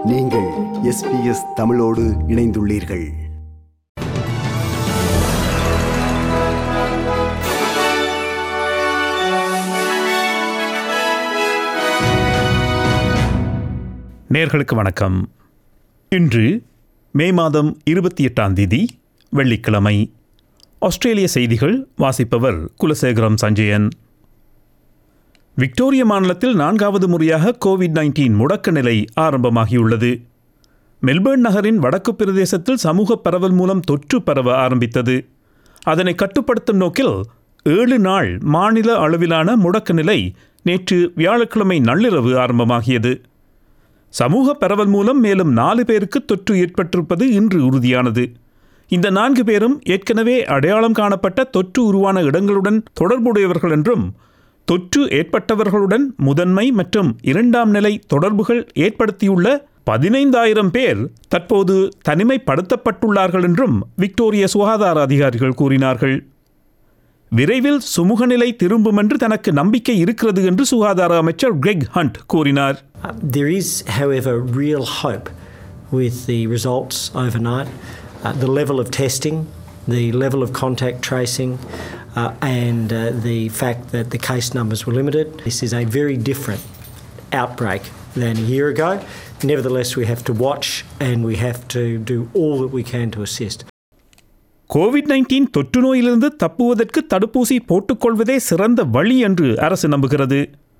நீங்கள் எஸ்பிஎஸ் தமிழோடு இணைந்துள்ளீர்கள் நேர்களுக்கு வணக்கம் இன்று மே மாதம் இருபத்தி எட்டாம் தேதி வெள்ளிக்கிழமை ஆஸ்திரேலிய செய்திகள் வாசிப்பவர் குலசேகரம் சஞ்சயன் விக்டோரிய மாநிலத்தில் நான்காவது முறையாக கோவிட் நைன்டீன் முடக்க நிலை ஆரம்பமாகியுள்ளது மெல்பர்ன் நகரின் வடக்கு பிரதேசத்தில் சமூக பரவல் மூலம் தொற்று பரவ ஆரம்பித்தது அதனை கட்டுப்படுத்தும் நோக்கில் ஏழு நாள் மாநில அளவிலான முடக்க நிலை நேற்று வியாழக்கிழமை நள்ளிரவு ஆரம்பமாகியது சமூக பரவல் மூலம் மேலும் நாலு பேருக்கு தொற்று ஏற்பட்டிருப்பது இன்று உறுதியானது இந்த நான்கு பேரும் ஏற்கனவே அடையாளம் காணப்பட்ட தொற்று உருவான இடங்களுடன் தொடர்புடையவர்கள் என்றும் தொற்று ஏற்பட்டவர்களுடன் முதன்மை மற்றும் இரண்டாம் நிலை தொடர்புகள் ஏற்படுத்தியுள்ள பதினைந்தாயிரம் பேர் தற்போது தனிமைப்படுத்தப்பட்டுள்ளார்கள் என்றும் விக்டோரிய சுகாதார அதிகாரிகள் கூறினார்கள் விரைவில் சுமூக நிலை திரும்பும் என்று தனக்கு நம்பிக்கை இருக்கிறது என்று சுகாதார அமைச்சர் கிரெக் ஹண்ட் கூறினார் Uh, There is, however, real hope with the results overnight. Uh, the level of testing, the level of contact tracing, uh, and uh, the fact that the case numbers were limited. This is a very different outbreak than a year ago. Nevertheless, we have to watch and we have to do all that we can to assist. Covid nineteen தொற்று நோயிலிருந்து தப்புவதற்கு தடுப்பூசி போட்டுக்கொள்வதே சிறந்த வழி என்று அரசு நம்புகிறது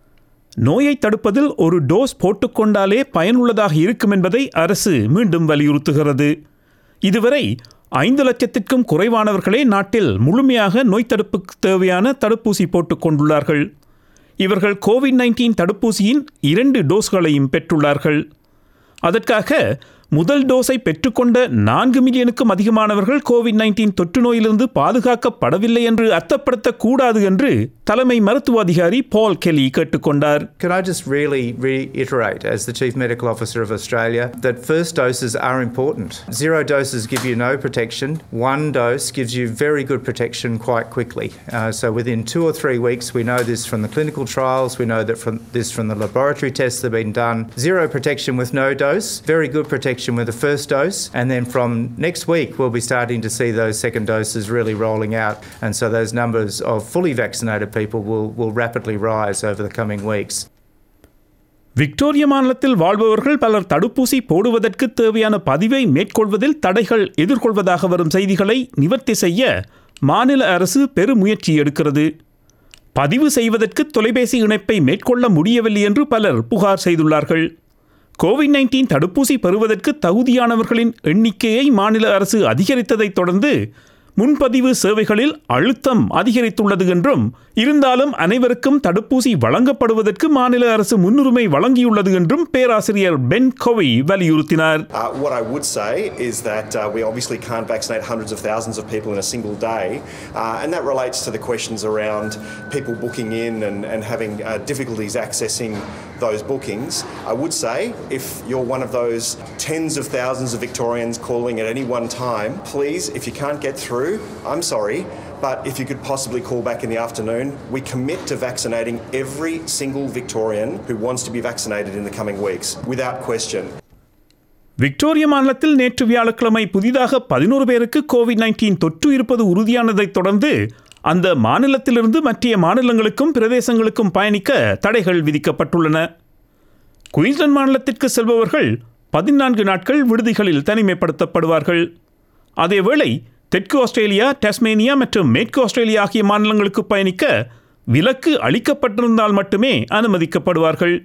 நோயை தடுப்பதில் ஒரு டோஸ் போட்டுக்கொண்டாலே பயனுள்ளதாக இருக்கும் என்பதை அரசு மீண்டும் வலியுறுத்துகிறது இதுவரை ஐந்து லட்சத்திற்கும் குறைவானவர்களே நாட்டில் முழுமையாக நோய் தடுப்புக்கு தேவையான தடுப்பூசி போட்டுக் கொண்டுள்ளார்கள் இவர்கள் கோவிட் நைன்டீன் தடுப்பூசியின் இரண்டு டோஸ்களையும் பெற்றுள்ளார்கள் அதற்காக முதல் டோஸை பெற்றுக்கொண்ட நான்கு மில்லியனுக்கும் அதிகமானவர்கள் கோவிட் நைன்டீன் தொற்று நோயிலிருந்து பாதுகாக்கப்படவில்லை என்று அர்த்தப்படுத்தக்கூடாது என்று தலைமை மருத்துவ அதிகாரி பால் கெலி கேட்டுக்கொண்டார் Can I just really reiterate, as the Chief Medical Officer of Australia, that first doses are important. Zero doses give you no protection. One dose gives you very good protection quite quickly. Uh, so within two or three weeks, we know this from the clinical trials, we know that from this from the laboratory tests that have been done. Zero protection with no dose, very good protection with the first dose, and then from next week, we'll be starting to see those second doses really rolling out, and so those numbers of fully vaccinated people will, will rapidly rise over the coming weeks. Victoria மாநிலத்தில் வாழ்பவர்கள் பலர் தடுப்பூசி போடுவதற்கு தேவையான பதிவை மேற்கொள்வதில் தடைகள் எதிர்கொள்வதாக வரும் செய்திகளை நிவர்த்தி செய்ய மாநில அரசு பெருமுயற்சி எடுக்கிறது பதிவு செய்வதற்கு தொலைபேசி இணைப்பை மேற்கொள்ள முடியவில்லை என்று பலர் புகார் செய்துள்ளார்கள் கோவிட் நைன்டீன் தடுப்பூசி பெறுவதற்கு தகுதியானவர்களின் எண்ணிக்கையை மாநில அரசு அதிகரித்ததைத் தொடர்ந்து முன்பதிவு சேவைகளில் அழுத்தம் அதிகரித்துள்ளது என்றும் இருந்தாலும் அனைவருக்கும் தடுப்பூசி வழங்கப்படுவதற்கு மாநில அரசு முன்னுரிமை வழங்கியுள்ளது என்றும் பேராசிரியர் பென் கோவி வலியுறுத்தினார் Uh, what I would say is that uh, we obviously can't vaccinate hundreds of thousands of people in a single day, uh, and that relates to the questions around people booking in and, and having uh, difficulties accessing those bookings. I would say if you're one of those tens of thousands of Victorians calling at any one time, please, if you can't get through, I'm sorry. But if you could possibly call back in the afternoon, we commit to vaccinating every single Victorian who wants to be vaccinated in the coming weeks, without question. Victoria மாநிலத்தில் நேற்று வியாழக்கிழமை புதிதாக பதினோரு பேருக்கு Covid nineteen தொற்று இருப்பது உறுதியானதைத் தொடர்ந்து அந்த மாநிலத்திலிருந்து மற்ற மாநிலங்களுக்கும் பிரதேசங்களுக்கும் பயணிக்க தடைகள் விதிக்கப்பட்டுள்ளன குயின்ஸ்லாந்து மாநிலத்திற்கு செல்பவர்கள் பதினான்கு நாட்கள் விடுதிகளில் தனிமைப்படுத்தப்படுவார்கள் அதேவேளை தெற்கு ஆஸ்திரேலியா டஸ்மேனியா மற்றும் மேற்கு ஆஸ்திரேலியா ஆகிய மாநிலங்களுக்கு பயணிக்க விலக்கு அளிக்கப்பட்டிருந்தால் மட்டுமே அனுமதிக்கப்படுவார்கள்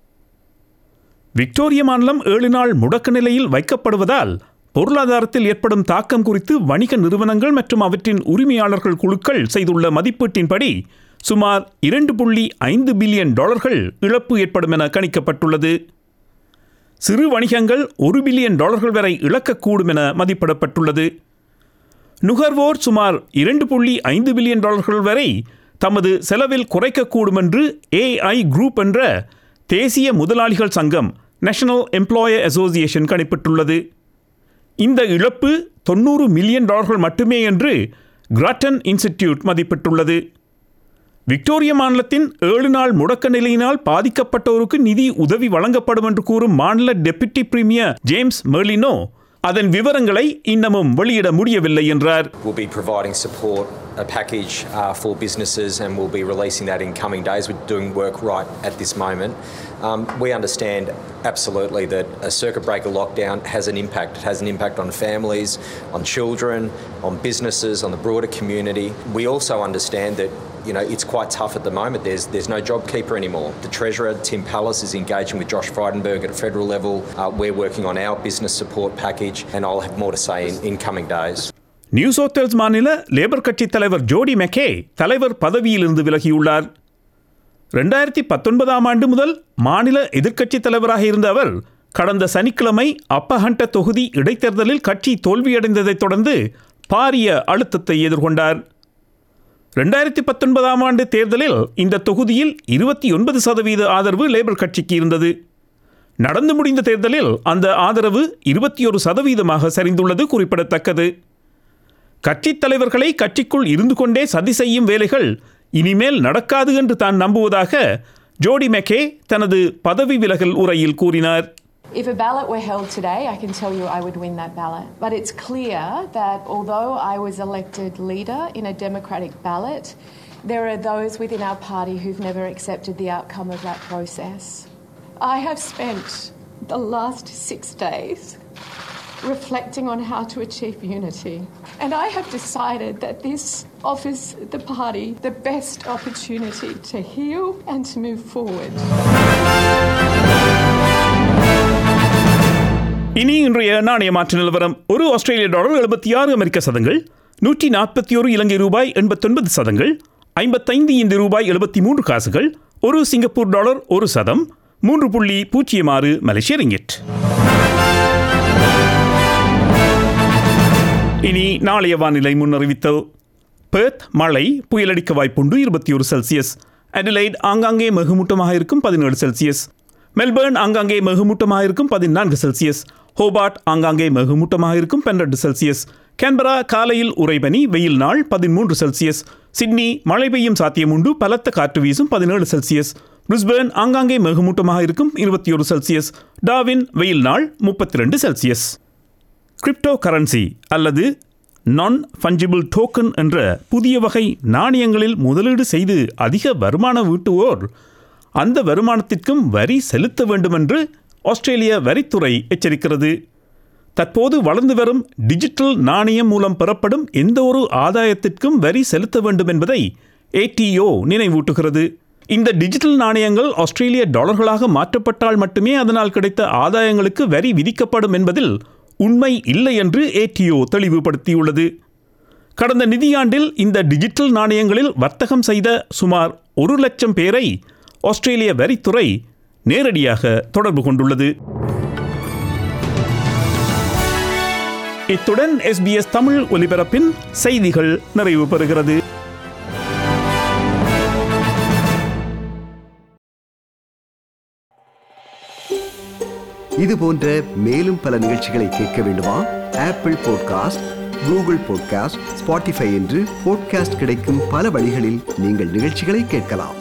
விக்டோரிய மாநிலம் ஏழு நாள் முடக்க நிலையில் வைக்கப்படுவதால் பொருளாதாரத்தில் ஏற்படும் தாக்கம் குறித்து வணிக நிறுவனங்கள் மற்றும் அவற்றின் உரிமையாளர்கள் குழுக்கள் செய்துள்ள மதிப்பீட்டின்படி சுமார் இரண்டு புள்ளி ஐந்து பில்லியன் டாலர்கள் இழப்பு ஏற்படும் என கணிக்கப்பட்டுள்ளது சிறு வணிகங்கள் ஒரு பில்லியன் டாலர்கள் வரை இழக்கக்கூடும் என மதிப்பிடப்பட்டுள்ளது நுகர்வோர் சுமார் இரண்டு புள்ளி ஐந்து பில்லியன் டாலர்கள் வரை தமது செலவில் குறைக்கக்கூடும் என்று ஏஐ குரூப் என்ற தேசிய முதலாளிகள் சங்கம் நேஷனல் எம்ப்ளாயர் அசோசியேஷன் கணிப்பிட்டுள்ளது இந்த இழப்பு தொண்ணூறு மில்லியன் டாலர்கள் மட்டுமே என்று கிராட்டன் இன்ஸ்டிடியூட் மதிப்பிட்டுள்ளது விக்டோரிய மாநிலத்தின் ஏழு நாள் முடக்க நிலையினால் பாதிக்கப்பட்டோருக்கு நிதி உதவி வழங்கப்படும் என்று கூறும் மாநில டெபுட்டி பிரீமியர் ஜேம்ஸ் மெர்லினோ அதன் விவரங்களை இன்னமும் வெளியிட முடியவில்லை என்றார் We'll be providing support, a package uh, for businesses, and we'll be releasing that in coming days. We're doing work right at this moment. Um, we understand absolutely that a circuit breaker lockdown has an impact. It has an impact on families, on children, on businesses, on the broader community. We also understand that you know it's quite tough at the moment. There's there's no job keeper anymore. The treasurer Tim Pallas is engaging with Josh Frydenberg at a federal level. Uh, we're working on our business support package, and I'll have more to say in, in coming days. New South Wales மாநில Labour கட்சி தலைவர் ஜோடி McKay தலைவர் பதவியிலிருந்து விலகியுள்ளார் ரெண்டாயிரத்தி பத்தொன்பதாம் ஆண்டு முதல் மாநில எதிர்க்கட்சித் தலைவராக இருந்த அவர் கடந்த சனிக்கிழமை அப்பஹண்ட தொகுதி இடைத்தேர்தலில் கட்சி தோல்வியடைந்ததைத் தொடர்ந்து பாரிய அழுத்தத்தை எதிர்கொண்டார் ரெண்டாயிரத்தி பத்தொன்பதாம் ஆண்டு தேர்தலில் இந்த தொகுதியில் இருபத்தி ஒன்பது சதவீத ஆதரவு லேபர் கட்சிக்கு இருந்தது நடந்து முடிந்த தேர்தலில் அந்த ஆதரவு இருபத்தி ஒரு சதவீதமாக சரிந்துள்ளது குறிப்பிடத்தக்கது கட்சித் தலைவர்களை கட்சிக்குள் இருந்து கொண்டே சதி செய்யும் வேலைகள் இனிமேல் நடக்காது என்று தான் நம்புவதாக ஜோடி மெக்கே தனது பதவி விலகல் உரையில் கூறினார் If a ballot were held today, I can tell you I would win that ballot. But it's clear that although I was elected leader in a democratic ballot, there are those within our party who've never accepted the outcome of that process. I have spent the last six days reflecting on how to achieve unity. And I have decided that this offers the party the best opportunity to heal and to move forward. இனி இன்றைய நாணய மாற்று நிலவரம் ஒரு ஆஸ்திரேலிய dollar எழுபத்தி ஆறு அமெரிக்க சதங்கள் நூற்றி நாற்பத்தி ஒரு இலங்கை ரூபாய் எண்பத்தொன்பது சதங்கள் ஐம்பத்தைந்து இந்திய ரூபாய் எழுபத்தி மூன்று காசுகள் ஒரு சிங்கப்பூர் டாலர் ஒரு சதம் மூன்று புள்ளி பூஜ்ஜியம் ஆறு மலேசிய ரிங்கிட் இனி நாளைய வானிலை முன்னறிவித்தல் பெர்த் மழை புயலடிக்க வாய்ப்புண்டு இருபத்தி ஒரு செல்சியஸ் அடிலைட் ஆங்காங்கே மிகுமூட்டமாக இருக்கும் பதினேழு செல்சியஸ் மெல்பர்ன் ஆங்காங்கே மிகுமூட்டமாக இருக்கும் பதினான்கு செல்சியஸ் ஹோபார்ட் ஆங்காங்கே மிகுமூட்டமாக இருக்கும் பன்னிரண்டு செல்சியஸ் கேன்பரா காலையில் உறைபனி வெயில் நாள் பதிமூன்று செல்சியஸ் சிட்னி மழை பெய்யும் சாத்தியமுண்டு பலத்த காற்று வீசும் பதினேழு செல்சியஸ் பிரிஸ்பேர்ன் ஆங்காங்கே மிகுமூட்டமாக இருக்கும் இருபத்தி ஒரு செல்சியஸ் டாவின் வெயில் நாள் முப்பத்தி ரெண்டு செல்சியஸ் கிரிப்டோ கரன்சி அல்லது நான் ஃபஞ்சிபிள் டோக்கன் என்ற புதிய வகை நாணயங்களில் முதலீடு செய்து அதிக வருமானம் ஈட்டுவோர் அந்த வருமானத்திற்கும் வரி செலுத்த வேண்டும் என்று ஆஸ்திரேலிய வரித்துறை எச்சரிக்கிறது தற்போது வளர்ந்து வரும் டிஜிட்டல் நாணயம் மூலம் பெறப்படும் எந்த ஒரு ஆதாயத்திற்கும் வரி செலுத்த வேண்டும் என்பதை ஏடிஓ நினைவூட்டுகிறது இந்த டிஜிட்டல் நாணயங்கள் ஆஸ்திரேலிய டாலர்களாக மாற்றப்பட்டால் மட்டுமே அதனால் கிடைத்த ஆதாயங்களுக்கு வரி விதிக்கப்படும் என்பதில் உண்மை இல்லை என்று ஏடிஓ தெளிவுபடுத்தியுள்ளது கடந்த நிதியாண்டில் இந்த டிஜிட்டல் நாணயங்களில் வர்த்தகம் செய்த சுமார் ஒரு லட்சம் பேரை ஆஸ்திரேலிய வரித்துறை நேரடியாக தொடர்பு கொண்டுள்ளது இத்துடன் எஸ்பிஎஸ் தமிழ் ஒலிபரப்பின் செய்திகள் நிறைவு பெறுகிறது இது போன்ற மேலும் பல நிகழ்ச்சிகளை கேட்க வேண்டுமா Apple podcast Google podcast Spotify என்று பாட்காஸ்ட் கிடைக்கும் பல வழிகளில் நீங்கள் நிகழ்ச்சிகளை கேட்கலாம்